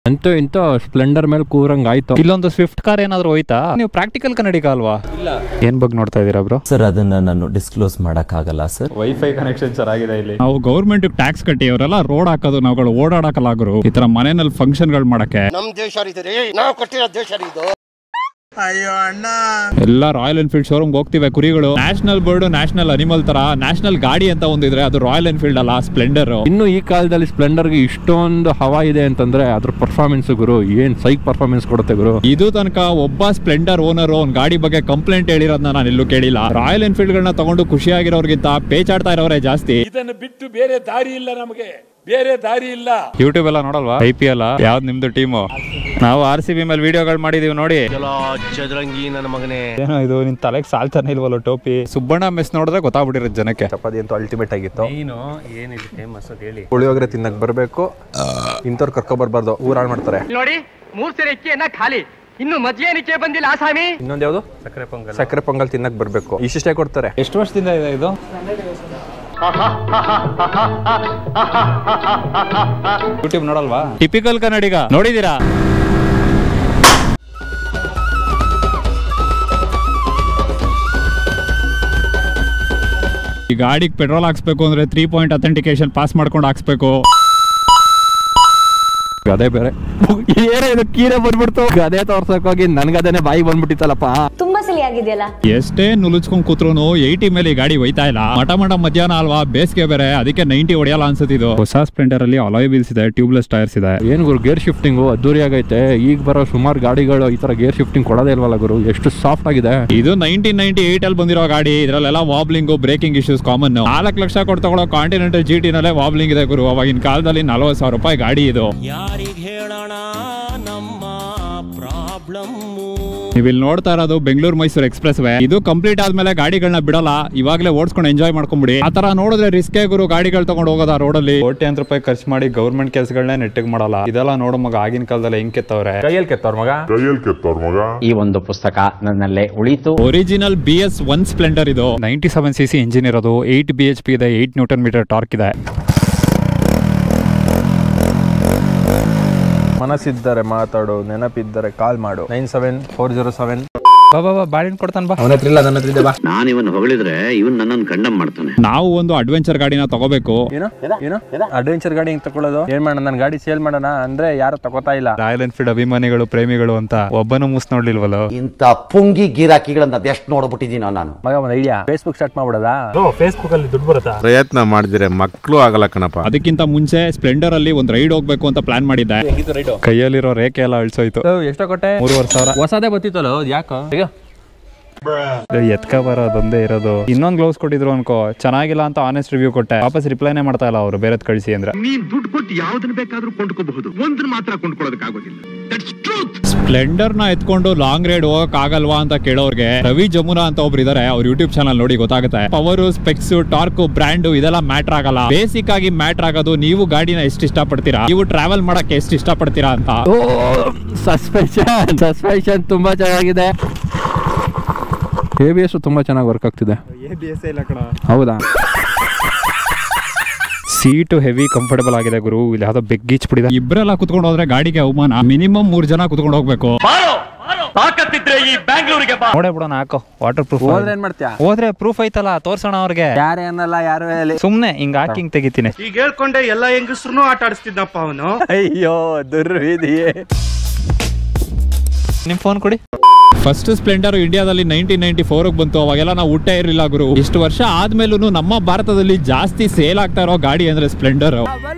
ಅಂತೂ ಇಂತ ಸ್ಪ್ಲೆಂಡರ್ ಮೇಲೆ ಕೂರಂಗ್ ಆಯ್ತು ಇಲ್ಲೊಂದು ಸ್ವಿಫ್ಟ್ ಕಾರ್ ಏನಾದ್ರು ಹೋಯ್ತಾ ನೀವು ಪ್ರಾಕ್ಟಿಕಲ್ ಕನ್ನಡಿಗ ಅಲ್ವಾ ಏನ್ ಬಗ್ಗೆ ನೋಡ್ತಾ ಇದೀರಾ ಬ್ರೋ ಸರ್ ಅದನ್ನ ನಾನು ಡಿಸ್ಕ್ಲೋಸ್ ಮಾಡಕ್ಕಾಗಲ್ಲ ಸರ್ ವೈಫೈ ಕನೆಕ್ಷನ್ ಚೆನ್ನಾಗಿದೆ ಇಲ್ಲಿ ನಾವು ಗೌರ್ಮೆಂಟ್ ಟ್ಯಾಕ್ಸ್ ಕಟ್ಟಿ ಅವರೆಲ್ಲ ರೋಡ್ ಹಾಕೋದು ನಾವುಗಳು ಓಡಾಡಕಲಾಗರು ಈ ತರ ಮನೆಯಲ್ಲಿ ಫಂಕ್ಷನ್ಗಳು ಮಾಡಕ್ಕೆ ನಮ್ ದೇಶ ರೀ ನಾವು ಕಟ್ಟಿರೋ ದೇಶ ರೀ ಇದು ಎಲ್ಲ ರಾಯಲ್ ಎನ್ಫೀಲ್ಡ್ ಶೋರೂಮ್ ಹೋಗ್ತಿವೆ ಕುರಿಗಳು ನ್ಯಾಷನಲ್ ಬರ್ಡ್ ನ್ಯಾಷನಲ್ ಅನಿಮಲ್ ತರ ನ್ಯಾಷನಲ್ ಗಾಡಿ ಅಂತ ಒಂದಿದ್ರೆ ಅದು ರಾಯಲ್ ಎನ್ಫೀಲ್ಡ್ ಅಲ್ಲ ಸ್ಪ್ಲೆಂಡರ್ ಇನ್ನು ಈ ಕಾಲದಲ್ಲಿ ಸ್ಪ್ಲೆಂಡರ್ಗೆ ಇಷ್ಟೊಂದು ಹವಾ ಇದೆ ಅಂತಂದ್ರೆ ಅದ್ರ ಪರ್ಫಾರ್ಮೆನ್ಸ್ ಗುರು ಏನ್ ಸೈಕ್ ಪರ್ಫಾರ್ಮೆನ್ಸ್ ಕೊಡುತ್ತೆ ಗುರು ಇದು ತನಕ ಒಬ್ಬ ಸ್ಪ್ಲೆಂಡರ್ ಓನರ್ ಒಂದ್ ಗಾಡಿ ಬಗ್ಗೆ ಕಂಪ್ಲೇಂಟ್ ಹೇಳಿರೋದನ್ನ ನಾನು ಎಲ್ಲೂ ಕೇಳಿಲ್ಲ ರಾಯಲ್ ಎನ್ಫೀಲ್ಡ್ ಗಳನ್ನ ತಗೊಂಡು ಖುಷಿಯಾಗಿರೋರ್ಗಿಂತ ಪೇಚಾಡ್ತಾ ಇರೋರೇ ಜಾಸ್ತಿ ಇದನ್ನು ಬಿಟ್ಟು ಬೇರೆ ದಾರಿ ಇಲ್ಲ ನಮಗೆ ಬೇರೆ ದಾರಿ ಇಲ್ಲ ಯೂಟ್ಯೂಬ್ ಎಲ್ಲ ನೋಡಲ್ವಾ ಐ ಪಿ ಎಲ್ ಯಾವ್ದು ನಿಮ್ದು ಟೀಮು ನಾವು ಆರ್ ಸಿ ಬಿ ಮೇಲೆ ವಿಡಿಯೋಗಳು ಮಾಡಿದೀವಿ ನೋಡಿ ಚದುರಂಗಿ ನನ್ನ ಮಗನೇ ಏನೋ ಇದು ನಿನ್ ತಲೆಗೆ ಸಾಲ್ತಾನೆ ಇಲ್ವಲ್ಲ ಟೋಪಿ ಸುಬ್ಬಣ್ಣ ಮೆಸ್ ನೋಡಿದ್ರೆ ಗೊತ್ತಾಗ್ಬಿಟ್ಟಿರೋದು ಜನಕ್ಕೆ ಚಪಾತಿ ಅಂತೂ ಅಲ್ಟಿಮೇಟ್ ಆಗಿತ್ತು ನೀನು ಏನಿದೆ ಫೇಮಸ್ ಅದು ಹೇಳಿ ಪುಳಿಯೋಗರೆ ತಿನ್ನಕ್ ಬರಬೇಕು ಇಂಥವ್ರು ಕರ್ಕೊ ಬರ್ಬಾರ್ದು ಊರಾಳ್ ಮಾಡ್ತಾರೆ ನೋಡಿ ಮೂರ್ ಸೇರೆ ಅಕ್ಕಿಯನ್ನ ಖಾಲಿ ಇನ್ನು ಮದ್ವೆನಿಕೆ ಬಂದಿಲ್ಲ ಆಸಾಮಿ ಇನ್ನೊಂದು ಯಾವ್ದು ಸಕ್ಕರೆ ಪೊಂಗಲ್ ಸಕ್ಕರೆ ಪೊಂಗಲ್ ತಿನ್ನಕ್ ಬರ್ಬೇಕು ಇಷ್ಟಿಷ್ಟೇ ಕೊಡ್ತಾರೆ ಎಷ್ಟು ವರ್ಷದಿಂದ ಇದೆ ಇದು ಯೂಟ್ಯೂಬ್ ನೋಡಲ್ವಾ ಟಿಪಿಕಲ್ ಕನ್ನಡಿಗ ನೋಡಿದೀರಾ ಈ ಗಾಡಿಗೆ ಪೆಟ್ರೋಲ್ ಹಾಕ್ಸ್ಬೇಕು ಅಂದ್ರೆ ತ್ರೀ ಪಾಯಿಂಟ್ ಅಥೆಂಟಿಕೇಶನ್ ಪಾಸ್ ಮಾಡ್ಕೊಂಡು ಹಾಕ್ಸ್ಬೇಕು ಗದೆ ಬೇರೆ ಏನೇ ಇದು ಕೀರೆ ಬಂದ್ಬಿಡ್ತು ಗದೆ ತೋರ್ಸಕ್ ಹೋಗಿ ನನ್ಗದೇನೆ ಬಾಯಿ ಬಂದ್ಬಿಟ್ಟಿತ್ತಲ್ಲಪ್ಪ ತುಂಬಾ ಸಲಿ ಆಗಿದೆಯಲ್ಲ ಎಷ್ಟೇ ನುಲುಚ್ಕೊಂಡ್ ಕೂತ್ರು ಏಯ್ಟಿ ಮೇಲೆ ಈ ಗಾಡಿ ಒಯ್ತಾ ಇಲ್ಲ ಮಟ ಮಟ ಮಧ್ಯಾಹ್ನ ಅಲ್ವಾ ಬೇಸಿಗೆ ಬೇರೆ ಅದಕ್ಕೆ ನೈಂಟಿ ಹೊಡೆಯಲ್ಲ ಅನ್ಸುತ್ತಿದ್ದು ಹೊಸ ಸ್ಪ್ಲೆಂಡರ್ ಅಲ್ಲಿ ಅಲಾಯ್ ವೀಲ್ಸ್ ಇದೆ ಟ್ಯೂಬ್ಲೆಸ್ ಟೈರ್ಸ್ ಇದೆ ಏನ್ ಗುರು ಗೇರ್ ಶಿಫ್ಟಿಂಗು ಅದ್ದೂರಿ ಆಗೈತೆ ಈಗ ಬರೋ ಸುಮಾರು ಗಾಡಿಗಳು ಈ ತರ ಗೇರ್ ಶಿಫ್ಟಿಂಗ್ ಕೊಡೋದೇ ಇಲ್ವಲ್ಲ ಗುರು ಎಷ್ಟು ಸಾಫ್ಟ್ ಆಗಿದೆ ಇದು ನೈನ್ಟೀನ್ ನೈನ್ಟಿ ಏಟ್ ಅಲ್ಲಿ ಬಂದಿರೋ ಗಾಡಿ ಇದ್ರಲ್ಲೆಲ್ಲ ವಾಬ್ಲಿಂಗ್ ಬ್ರೇಕಿಂಗ್ ಇಶ್ಯೂಸ್ ಕಾಮನ್ ನಾಲ್ಕು ಲಕ್ಷ ಕೊಟ್ಟು ತಗೊಳ್ಳೋ ಕಾಂಟಿನೆಂಟಲ್ ಜಿ ಟಿ ನಲ್ಲೇ ವಾಬ್ಲಿಂಗ್ ಇದೆ ಗುರು ಅವಾಗಿನ ಕಾಲದಲ್ಲಿ ನಲವತ್ತು ಸಾವಿರ ರೂಪಾಯಿ ಗಾಡಿ ಇದು ನೀವು ಇಲ್ಲಿ ನೋಡ್ತಾ ಇರೋದು ಬೆಂಗಳೂರು ಮೈಸೂರು ಎಕ್ಸ್ಪ್ರೆಸ್ ವೇ ಇದು ಕಂಪ್ಲೀಟ್ ಆದ್ಮೇಲೆ ಗಾಡಿಗಳನ್ನ ಬಿಡಲ್ಲ ಇವಾಗಲೇ ಓಡಿಸ್ಕೊಂಡು ಎಂಜಾಯ್ ಮಾಡ್ಕೊಂಬಿಡಿ ಆ ತರ ನೋಡಿದ್ರೆ ರಿಸ್ಕೇ ಗುರು ಗಾಡಿಗಳು ತಗೊಂಡು ಹೋಗೋದ ರೋಡಲ್ಲಿ ಕೋಟ್ಯಾಂತರ ರೂಪಾಯಿ ಖರ್ಚು ಮಾಡಿ ಗೌರ್ಮೆಂಟ್ ಕೆಲಸಗಳನ್ನೇ ನೆಟ್ಟಿಗೆ ಮಾಡಲ್ಲ ಇದೆಲ್ಲ ನೋಡೋ ಮಗ ಆಗಿನ ಕಾಲದಲ್ಲಿ ಹೆಂಗ್ ಕೆತ್ತವ್ರೆ ಕೈಯಲ್ಲಿ ಕೆತ್ತವ್ರ ಮಗ ಈ ಒಂದು ಪುಸ್ತಕ ನನ್ನಲ್ಲೇ ಉಳಿತು original B S one Splendor ಇದು ninety seven C C engine ಇರೋದು ಏಯ್ಟ್ ಬಿ ಎಚ್ ಪಿ ಇದೆ ಏಯ್ಟ್ ನ್ಯೂಟನ್ ಮೀಟರ್ ಟಾರ್ಕ್ ಇದೆ ಮನಸ್ಸಿದ್ದರೆ ಮಾತಾಡು ನೆನಪಿದ್ದರೆ ಕಾಲ್ ಮಾಡು nine seven four zero seven ಬಾ ಬಾ ಬಾ ಬಾಳೆಹಣ್ಣು ಕೊಡ್ತಾನೆ ಬಾ ಅವನ ಹತ್ರ ಇಲ್ಲ ನನ್ನ ಹತ್ರ ಇದೆ ಬಾ ನಾನು ಇವನ್ ಹೊಗಳಿದ್ರೆ ಇವನ್ ನನ್ನನ್ನು ಕಂಡಮ್ ಮಾಡ್ತಾನೆ ನಾವು ಒಂದು ಅಡ್ವೆಂಚರ್ ಗಾಡಿನ ತಗೋಬೇಕು ಏನು ಏನು ಅಡ್ವೆಂಚರ್ ಗಾಡಿ ಹೆಂಗ್ ತಗೊಳ್ಳೋದು ಏನ್ ಮಾಡೋಣ ನನ್ನ ಗಾಡಿ ಸೇಲ್ ಮಾಡೋಣ ಅಂದ್ರೆ ಯಾರು ತಗೋತಾ ಇಲ್ಲ ರಾಯಲ್ ಎನ್ಫೀಲ್ಡ್ ಅಭಿಮಾನಿಗಳು ಪ್ರೇಮಿಗಳು ಅಂತ ಒಬ್ಬನು ಮೂಸ್ ನೋಡ್ಲಿಲ್ವಲ್ಲ ಇಂಥ ಪುಂಗಿ ಗಿರಾಕಿಗಳನ್ನ ಅದೆಷ್ಟು ನೋಡ್ಬಿಟ್ಟಿದ್ದೀನೋ ನಾನು ಮಗ ಒಂದು ಐಡಿಯಾ ಫೇಸ್ಬುಕ್ ಸ್ಟಾರ್ಟ್ ಮಾಡ್ಬಿಡೋದಾ ಪ್ರಯತ್ನ ಮಾಡಿದ್ರೆ ಮಕ್ಕಳು ಆಗಲ್ಲ ಕಣಪ್ಪ ಅದಕ್ಕಿಂತ ಮುಂಚೆ ಸ್ಪ್ಲೆಂಡರ್ ಅಲ್ಲಿ ಒಂದು ರೈಡ್ ಹೋಗ್ಬೇಕು ಅಂತ ಪ್ಲಾನ್ ಮಾಡಿದ್ದೆ ಕೈಯಲ್ಲಿರೋ ರೇಖೆ ಎಲ್ಲ ಅಳಿಸೋಯ್ತು ಎಷ್ಟೋ ಕೊಟ್ಟೆ ಮೂರುವರೆ ಸಾವಿರ ಹೊಸದೇ ಬತ್ತಿತ್ತಲ್ಲ ಯಾಕೋ ಎತ್ಕ ಬರೋದೊಂದೇ ಇರೋದು ಇನ್ನೊಂದ್ ಗ್ಲೌಸ್ ಕೊಟ್ಟಿದ್ರು ಅನ್ಕೋ ಚೆನ್ನಾಗಿಲ್ಲ ಅಂತ ಆನೆಸ್ಟ್ ರಿವ್ಯೂ ಕೊಟ್ಟೆ ವಾಪಸ್ ರಿಪ್ಲೈನೇ ಮಾಡ್ತಾ ಇಲ್ಲ ಅವರು ಬೇರೆದ್ ಕಳಿಸಿ ಅಂದ್ರೆ ನೀನ್ ದುಡ್ಡು ಕೊಟ್ಟು ಯಾವ್ದನ್ನ ಬೇಕಾದ್ರೂ ಕೊಂಡ್ಕೋಬಹುದು ಒಂದನ್ನ ಮಾತ್ರ ಕೊಂಡ್ಕೊಳ್ಳೋದಕ್ಕಾಗೋದಿಲ್ಲ ದಟ್ಸ್ ಟ್ರೂತ್ ಸ್ಪ್ಲೆಂಡರ್ ನ ಎತ್ಕೊಂಡು ಲಾಂಗ್ ರೈಡ್ ಹೋಗಕ್ ಆಗಲ್ವಾ ಅಂತ ಕೇಳೋರ್ಗೆ ರವಿ ಜಮುನಾ ಅಂತ ಒಬ್ರು ಇದಾರೆ ಅವ್ರ ಯೂಟ್ಯೂಬ್ ಚಾನಲ್ ನೋಡಿ ಗೊತ್ತಾಗುತ್ತೆ ಪವರ್ ಸ್ಪೆಕ್ಸ್ ಟಾರ್ಕ್ ಬ್ರ್ಯಾಂಡ್ ಇದೆಲ್ಲ ಮ್ಯಾಟ್ರ್ ಆಗಲ್ಲ ಬೇಸಿಕ್ ಆಗಿ ಮ್ಯಾಟ್ರ್ ಆಗೋದು ನೀವು ಗಾಡಿನ ಎಷ್ಟು ಇಷ್ಟಪಡ್ತೀರಾ ನೀವು ಟ್ರಾವೆಲ್ ಮಾಡಕ್ಕೆ ಎಷ್ಟು ಇಷ್ಟಪಡ್ತೀರಾ ಅಂತ ಓ ಸಸ್ಪೆನ್ಷನ್ ಸಸ್ಪೆನ್ಷನ್ ತುಂಬಾ ಚೆನ್ನಾಗಿದೆ ಎ ಬಿ ಎಸ್ ತುಂಬಾ ಚೆನ್ನಾಗಿ ವರ್ಕ್ ಆಗ್ತಿದೆ ಹೌದಾ ಸೀಟು ಹೆವಿ ಕಂಫರ್ಟಬಲ್ ಆಗಿದೆ ಗುರು ಇಲ್ಲಿ ಯಾವ್ದೋ ಬೆಗ್ಗೀಚ್ ಬಿಡಿದೆ ಇಬ್ರೆಲ್ಲ ಕುತ್ಕೊಂಡು ಹೋದ್ರೆ ಗಾಡಿಗೆ ಅವಮಾನ ಮಿನಿಮಮ್ ಮೂರ್ ಜನ ಕುತ್ಕೊಂಡು ಹೋಗ್ಬೇಕು ತಾಕತ್ತಿದ್ರೆ ಈ ಬ್ಯಾಂಗ್ಳೂರಿಗೆ ಬಾ ನೋಡೇ ಬಿಡೋಣ ಹಾಕೋ ವಾಟರ್ ಪ್ರೂಫ್ ಹೋದ್ರೆ ಏನ್ ಮಾಡ್ತೀಯಾ ಹೋದ್ರೆ ಪ್ರೂಫ್ ಐತಲ್ಲ ತೋರ್ಸೋಣ ಅವ್ರಿಗೆ ಯಾರೇ ಅನ್ನಲ್ಲ ಯಾರು ಹೇಳಿ ಸುಮ್ನೆ ಹಿಂಗ್ ಹಾಕಿ ಹಿಂಗ್ ತೆಗಿತೀನಿ ಈಗ ಹೇಳ್ಕೊಂಡೆ ಎಲ್ಲಾ ಹೆಂಗಸ್ರು ಆಟ ಆಡಿಸ್ತಿದ್ದಪ್ಪ ಅವನು ಅಯ್ಯೋ ದುರ್ವಿಧಿಯೇ ನಿಮ್ ಫೋನ್ ಕೊಡಿ ಫಸ್ಟ್ ಸ್ಪ್ಲೆಂಡರ್ ಇಂಡಿಯಾದಲ್ಲಿ ನೈನ್ಟೀನ್ ನೈನ್ಟಿ ಫೋರ್ ಬಂತು ಅವಾಗೆಲ್ಲ ನಾವು ಊಟ ಇರಲಿಲ್ಲ ಗುರು ಇಷ್ಟು ವರ್ಷ ಆದ್ಮೇಲೂ ನಮ್ಮ ಭಾರತದಲ್ಲಿ ಜಾಸ್ತಿ ಸೇಲ್ ಆಗ್ತಾ ಇರೋ ಗಾಡಿ ಅಂದ್ರೆ ಸ್ಪ್ಲೆಂಡರ್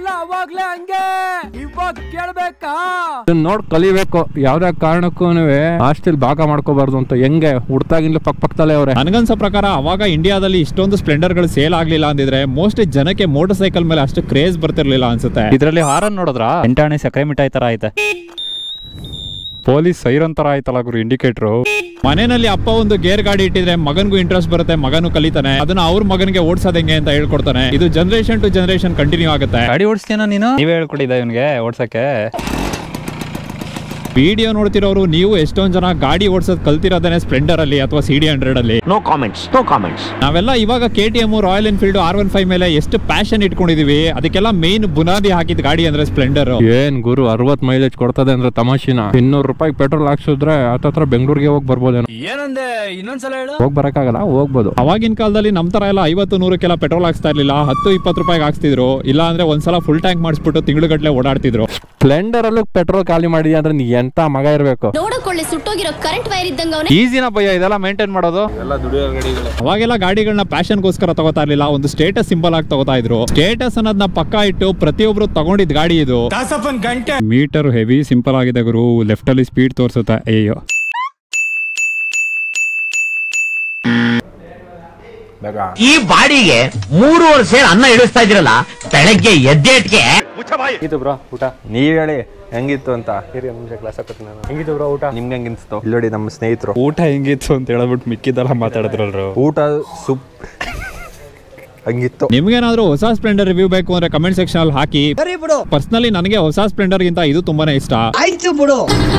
ಇದನ್ನ ನೋಡ್ ಕಲಿಬೇಕು ಯಾವ್ದೇ ಕಾರಣಕ್ಕೂ ಆಸ್ತಿಲ್ ಭಾಗ ಮಾಡ್ಕೋಬಾರ್ದು ಅಂತ ಹೆಂಗೆ ಹುಡ್ತಾಗಿಂದ ಪಕ್ಕ ಪಕ್ಕದಲ್ಲೇ ಅವ್ರೆ ನನಗನ್ಸೋ ಪ್ರಕಾರ ಅವಾಗ ಇಂಡಿಯಾದಲ್ಲಿ ಇಷ್ಟೊಂದು ಸ್ಪ್ಲೆಂಡರ್ಗಳು ಸೇಲ್ ಆಗ್ಲಿಲ್ಲ ಅಂದಿದ್ರೆ ಮೋಸ್ಟ್ಲಿ ಜನಕ್ಕೆ ಮೋಟರ್ ಸೈಕಲ್ ಮೇಲೆ ಅಷ್ಟು ಕ್ರೇಜ್ ಬರ್ತಿರ್ಲಿಲ್ಲ ಅನ್ಸುತ್ತೆ ಇದ್ರಲ್ಲಿ ಹಾರನ್ ನೋಡಿದ್ರ ಎಂಟಾಣಿ ಸಕ್ಕರೆ ಮಿಠಾಯಿ ತರ ಐತೆ ಪೊಲೀಸ್ ಸೈರನ್ ತರ ಆಯ್ತಲ್ಲ ಗುರು ಇಂಡಿಕೇಟರ್ ಮನೆಯಲ್ಲಿ ಅಪ್ಪ ಒಂದು ಗೇರ್ ಗಾಡಿ ಇಟ್ಟಿದ್ರೆ ಮಗನ್ಗೂ ಇಂಟ್ರೆಸ್ಟ್ ಬರುತ್ತೆ ಮಗನು ಕಲಿತಾನೆ ಅದನ್ನ ಅವ್ರ ಮಗನಿಗೆ ಓಡಿಸೋದ್ ಹೆಂಗೆ ಅಂತ ಹೇಳ್ಕೊಡ್ತಾನೆ ಇದು ಜನರೇಷನ್ ಟು ಜನರೇಷನ್ ಕಂಟಿನ್ಯೂ ಆಗುತ್ತೆ ಗಾಡಿ ಓಡಿಸ್ತೀನ ನೀನು ನೀವೇ ಹೇಳ್ಕೊಟ್ಟಿದ್ದ ಇವನ್ಗೆ ಓಡ್ಸಕ್ಕೆ ವಿಡಿಯೋ ನೋಡ್ತಿರೋರು ನೀವು ಎಷ್ಟೊಂದ್ ಜನ ಗಾಡಿ ಓಡಿಸೋದ್ ಕಲ್ತಿರೋದೇನೆ ಸ್ಪ್ಲೆಂಡರ್ ಅಲ್ಲಿ ಅಥವಾ ಸಿ ಡಿ ಹಂಡ್ರೆಡ್ ಅಲ್ಲಿ ನೋ ಕಾಮೆಂಟ್ಸ್ ನೋ ಕಾಮೆಂಟ್ಸ್ ನಾವೆಲ್ಲ ಇವಾಗ K T M Royal Enfield R one five ಮೇಲೆ ಎಷ್ಟು ಪ್ಯಾಷನ್ ಇಟ್ಕೊಂಡಿದೀವಿ ಅದಕ್ಕೆಲ್ಲ ಮೇನ್ ಬುನಾದಿ ಹಾಕಿದ ಗಾಡಿ ಅಂದ್ರೆ ಸ್ಪ್ಲೆಂಡರ್ ಏನ್ ಗುರು ಅರವತ್ ಮೈಲೇಜ್ ಕೊಡ್ತದೆ ಅಂದ್ರೆ ತಮಾಷಿನ ಇನ್ನೂರು ರೂಪಾಯಿ ಪೆಟ್ರೋಲ್ ಹಾಕ್ಸಿದ್ರೆ ಹತ್ತತ್ರ ಬೆಂಗಳೂರಿಗೆ ಹೋಗಿ ಬರ್ಬೋದೇನೋ ಏನಂದೆ ಇನ್ನೊಂದ್ಸಲ ಹೇಳು ಹೋಗ್ ಬರಕ್ಕಾಗಲ್ಲ ಹೋಗ್ಬೋದು ಅವಾಗಿನ ಕಾಲದಲ್ಲಿ ನಮ್ ತರ ಎಲ್ಲ ಐವತ್ತು ನೂರಕ್ಕೆಲ್ಲ ಪೆಟ್ರೋಲ್ ಹಾಕ್ಸ್ತಾ ಇರ್ಲಿಲ್ಲ ಹತ್ತು ಇಪ್ಪತ್ತು ರೂಪಾಯಿಗೆ ಹಾಕ್ಸ್ತಿದ್ರು ಇಲ್ಲ ಅಂದ್ರೆ ಒಂದ್ಸಲ ಫುಲ್ ಟ್ಯಾಂಕ್ ಮಾಡಿಸ್ಬಿಟ್ಟು ತಿಂಗಳುಗಟ್ಲೆ ಓಡಾಡ್ತಿದ್ರು ಸ್ಪ್ಲೆಂಡರ್ ಅಲ್ಲೂ ಪೆಟ್ರೋಲ್ ಖಾಲಿ ಮಾಡಿದ್ಯಾ ಅಂದ್ರೆ ನೀ ಎಂತ ಮಗ ಇರ್ಬೇಕು ನೋಡಕೊಳ್ಳೆ ಸುಟ್ಟೋಗಿರೋ ಕರೆಂಟ್ ವೈರ್ ಇದ್ದಂಗ ಅವನೇ ಈಸಿನ ಭಯ ಇದೆಲ್ಲ ಮೇಂಟೈನ್ ಮಾಡೋದು ಎಲ್ಲ ದುಡಿಯೋ ಗಾಡಿಗಳೇ ಅವಾಗೆಲ್ಲ ಗಾಡಿಗಳನ್ನ ಪ್ಯಾಷನ್ಗೋಸ್ಕರ ತಗೋತಾ ಇರ್ಲಿಲ್ಲ ಒಂದು ಸ್ಟೇಟಸ್ ಸಿಂಬಲ್ ಆಗಿ ತಗೋತಾ ಇದ್ರು ಸ್ಟೇಟಸ್ ಅನ್ನೋದನ್ನ ಪಕ್ಕ ಇಟ್ಟು ಪ್ರತಿಯೊಬ್ರು ತಗೊಂಡಿದ್ ಗಾಡಿ ಇದು ಗಂಟೆ ಮೀಟರ್ ಹೆವಿ ಸಿಂಪಲ್ ಆಗಿದೆ ಗುರು ಲೆಫ್ಟ್ ಅಲ್ಲಿ ಸ್ಪೀಡ್ ತೋರಿಸುತ್ತೆ ಅಯ್ಯೋ ಈ ಬಾಡಿಗೆ ಮೂರುವರೆ ಸೇರ್ ಅನ್ನ ಇಳಿಸ್ತಾ ಇದ್ದೀರಲ್ಲ ಬೆಳಗ್ಗೆ ಎದ್ದೇಟ್ಗೆ ಹೆಂಗಿತ್ತು ಬ್ರೋ ಊಟ ನೀವ್ ಹೇಳಿ ಹೆಂಗಿತ್ತು ಅಂತ ಹಿರಿಯ ಮುಂಚೆ ಕ್ಲಾಸ್ ಹಾಕೋತೀನಿ ನಾನು ಹೆಂಗಿತ್ತು ಬ್ರೋ ಊಟ ನಿಮ್ಗೆ ಹೆಂಗಿನ್ಸ್ತು ಇಲ್ಲಿ ನೋಡಿ ನಮ್ಮ ಸ್ನೇಹಿತರು ಊಟ ಹೆಂಗಿತ್ತು ಅಂತ ಹೇಳ್ಬಿಟ್ಟು ಮಿಕ್ಕಿದ್ದೆಲ್ಲ ಮಾತಾಡಿದ್ರಲ್ರು ಊಟ ಸೂಪ್ ಹಂಗಿತ್ತು ನಿಮ್ಗೇನಾದ್ರೂ ಹೊಸ ಸ್ಪ್ಲೆಂಡರ್ ರಿವ್ಯೂ ಬೇಕು ಅಂದ್ರೆ ಕಮೆಂಟ್ ಸೆಕ್ಷನ್ ಅಲ್ಲಿ ಹಾಕಿ ಸರಿ ಬಿಡು ಪರ್ಸನಲಿ ನನಗೆ ಹೊಸ ಸ್ಪ್ಲೆಂಡರ್ ಗಿಂತ ಇದು ತುಂಬಾನೇ ಇಷ್ಟ ಆಯ್ತು ಬಿಡು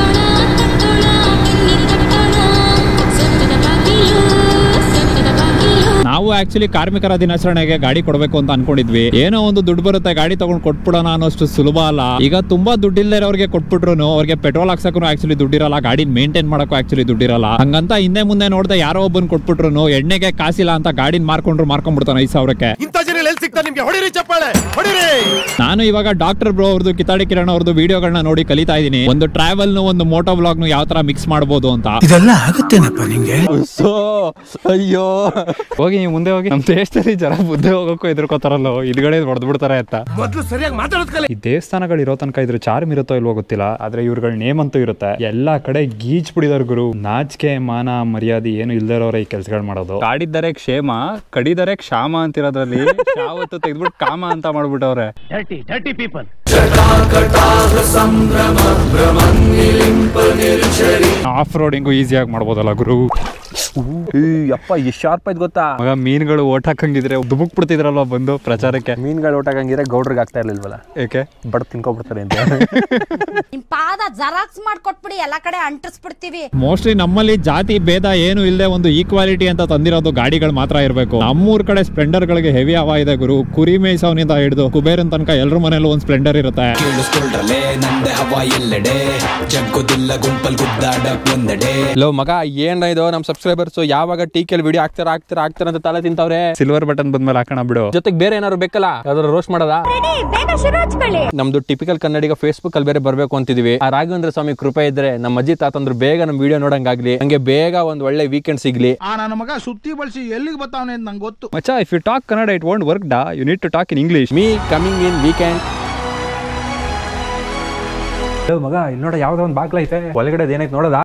ನಾವು ಆಕ್ಚುಲಿ ಕಾರ್ಮಿಕರ ದಿನಾಚರಣೆಗೆ ಗಾಡಿ ಕೊಡಬೇಕು ಅಂತ ಅನ್ಕೊಂಡಿದ್ವಿ ಏನೋ ಒಂದು ದುಡ್ಡು ಬರುತ್ತೆ ಗಾಡಿ ತಗೊಂಡ್ ಕೊಟ್ಬಿಡೋಣ ಅನ್ನೋಷ್ಟು ಸುಲಭ ಅಲ್ಲ ಈಗ ತುಂಬಾ ದುಡ್ಡಿಲ್ದಿರೋರಿಗೆ ಕೊಟ್ಬಿಟ್ರು ಅವ್ರಿಗೆ ಪೆಟ್ರೋಲ್ ಹಾಕ್ಸಕ್ಕೂ ಆಕ್ಚುಲಿ ದುಡ್ಡಿರಲ್ಲ ಗಾಡಿ ಮೇಂಟೈನ್ ಮಾಡಕ್ಕೂ ಆಕ್ಚುಲಿ ದುಡ್ಡಿರಲ್ಲ ಹಂಗಂತ ಹಿಂದೆ ಮುಂದೆ ನೋಡ್ದೆ ಯಾರೋ ಒಬ್ಬನ್ ಕೊಟ್ಬಿಟ್ರು ಎಣ್ಣೆಗೆ ಕಾಸಿಲ್ಲ ಅಂತ ಗಾಡಿನ ಮಾರ್ಕೊಂಡ್ರು ಮಾರ್ಕೊಂಡ್ಬಿಡ್ತಾನೆ ಐದು ಸಾವಿರಕ್ಕೆ ಇಂಥ ಜನ ಎಲ್ಲಿ ಸಿಗ್ತಾ ನಿಮ್ಗೆ ಹೊಡಿರಿ ಚಪ್ಪಾಳೆ ಹೊಡಿರಿ ನಾನು ಇವಾಗ ಡಾಕ್ಟರ್ ಬ್ರೋ ಅವ್ರದ್ದು ಕಿತಾಡಿ ಕಿರಣ್ ಅವ್ರದ್ದು ವಿಡಿಯೋಗಳನ್ನ ನೋಡಿ ಕಲಿತಾ ಇದೀನಿ ಒಂದು ಟ್ರಾವೆಲ್ ಒಂದು ಮೋಟೋ ಬ್ಲಾಗ್ ನು ಯಾವ ತರ ಮಿಕ್ಸ್ ಮಾಡಬಹುದು ಅಂತ ಇದೆಲ್ಲ ಆಗುತ್ತೇನಪ್ಪ ನಿಂಗೆ ಅಯ್ಯೋ ಹೋಗಿ ನೀವು ಮುಂದೆ ಹೋಗಿ ನಮ್ಮ ದೇಶದಲ್ಲಿ ಜನ ಮುಂದೆ ಹೋಗೋಕ್ಕೂ ಎದುರ್ಕೋತಾರಲ್ಲ ಇದ್ಗಡೆ ಹೊಡೆದು ಬಿಡ್ತಾರೆ ಅಂತ ಮೊದ್ಲು ಸರಿಯಾಗಿ ಮಾತಾಡೋದ್ ಕಲಿ ಈ ದೇವಸ್ಥಾನಗಳು ಇರೋ ತನಕ ಇದ್ರ ಚಾರ್ಮ್ ಇರುತ್ತೋ ಇಲ್ವೋ ಗೊತ್ತಿಲ್ಲ ಆದ್ರೆ ಇವ್ರಗಳ ನೇಮ್ ಅಂತೂ ಇರುತ್ತೆ ಎಲ್ಲಾ ಕಡೆ ಗೀಚ್ ಬಿಡಿದಾರ ಗುರು ನಾಚಿಕೆ ಮಾನ ಮರ್ಯಾದೆ ಏನು ಇಲ್ದಿರೋರ ಈ ಕೆಲ್ಸಗಳು ಮಾಡೋದು ಕಾಡಿದ್ದಾರೆ ಕ್ಷೇಮ ಕಡಿದರೆ ಕ್ಷಾಮ ಅಂತಿರೋದ್ರಲ್ಲಿ ಯಾವತ್ತು ತೆಗೆದ್ಬಿಟ್ಟು ಕಾಮ ಅಂತ ಮಾಡ್ಬಿಟ್ಟವ್ರೆ dirty dirty people off roading ಈಸಿಯಾಗಿ ಮಾಡ್ಬೋದಲ್ಲ ಗುರು ಅಪ್ಪ ಎಷ್ಟು ಶಾರ್ಪ್ ಆಯ್ತು ಗೊತ್ತಾ ಮಗ ಮೀನುಗಳು ಓಟ್ ಹಾಕಂಗಿದ್ರೆ ದುಬುಕ್ ಬಿಡ್ತಿದ್ರಲ್ವ ಬಂದು ಪ್ರಚಾರಕ್ಕೆ ಮೀನ್ಗಳು ಊಟ ಹಾಕಂಗಿದ್ರೆ ಗೌಡ್ರಿಗೆ ಆಗ್ತಾ ಇರ್ಲಿಲ್ವಲ್ಲ ಏಕೆ ಬಡ್ ತಿನ್ಕೊಬಿಡ್ತಾರೆ ಅಂತ ನಿಮ್ ಪಾದ ಜರಾಕ್ಸ್ ಮಾಡ್ಕೊಟ್ಬಿಡಿ ಎಲ್ಲಾ ಕಡೆ ಅಂಟಿಸ್ಬಿಡ್ತೀವಿ ಮೋಸ್ಟ್ಲಿ ನಮ್ಮಲ್ಲಿ ಜಾತಿ ಭೇದ ಏನು ಇಲ್ಲದೆ ಒಂದು ಈಕ್ವಾಲಿಟಿ ಅಂತ ತಂದಿರೋದು ಗಾಡಿಗಳು ಮಾತ್ರ ಇರಬೇಕು ನಮ್ಮೂರ್ ಕಡೆ ಸ್ಪ್ಲೆಂಡರ್ ಗಳಿಗೆ ಹೆವಿ ಹವಾ ಇದೆ ಗುರು ಕುರಿ ಮೇಯ್ಸವನಿಂದ ಹಿಡಿದು ಕುಬೇರನ್ ತನಕ ಎಲ್ರ ಮನೇಲೂ ಒಂದು ಸ್ಪ್ಲೆಂಡರ್ ಇರುತ್ತೆ ಲೋ ಮಗ ಏನ್ ಇದು ನಮ್ ಸಬ್ಸ್ಕ್ರೈಬರ್ಸ್ ಯಾವಾಗ ಟೀಕೆಲ್ ವಿಡಿಯೋ ಹಾಕ್ತಾರ ಹಾಕ್ತಾರ ಹಾಕ್ತಾರ ಅಂತ ತಲೆ ತಿಂತಾವ್ರೆ ಸಿಲ್ವರ್ ಬಟನ್ ಬಂದ್ಮೇಲೆ ಹಾಕೋಣ ಬಿಡು ಜೊತೆಗೆ ಬೇರೆ ಏನಾದ್ರು ಬೇಕಲ್ಲ ಯಾವ್ದಾದ್ರು ರೋಸ್ಟ್ ಮಾಡೋದಾ ಬೇಗ ಶುರು ಹಚ್ಕೊಳ್ಳಿ ನಮ್ದು ಟಿಪಿಕಲ್ ಕನ್ನಡಿಗ ಫೇಸ್ಬುಕ್ ಅಲ್ಲಿ ಬೇರೆ ಬರ್ಬೇಕು ಅಂತಿದೀವಿ ಆ ರಾಘವೇಂದ್ರ ಸ್ವಾಮಿ ಕೃಪೆ ಇದ್ರೆ ನಮ್ಮ ಅಜ್ಜಿ ತಾತಂದ್ರು ಬೇಗ ನಮ್ ವಿಡಿಯೋ ನೋಡಂಗಾಗ್ಲಿ ಹಂಗೆ ಬೇಗ ಒಂದ್ ಒಳ್ಳೆ ವೀಕೆಂಡ್ ಸಿಗ್ಲಿ ಆ ನನ್ನ ಮಗ ಸುತ್ತಿ ಬಳಸಿ ಎಲ್ಲಿಗೆ ಬರ್ತಾವನೆ ಅಂತ ನಂಗೆ ಗೊತ್ತು ಮಚ್ಚ if you talk Kannada it won't work ಡಾ you need to talk in English me coming in weekend ಮಗ ಇಲ್ಲಿ ನೋಡ ಯಾವ್ದೋ ಒಂದು ಬಾಗ್ಲ ಐತೆ ಒಳಗಡೆ ಏನಾಯ್ತು ನೋಡೋದಾ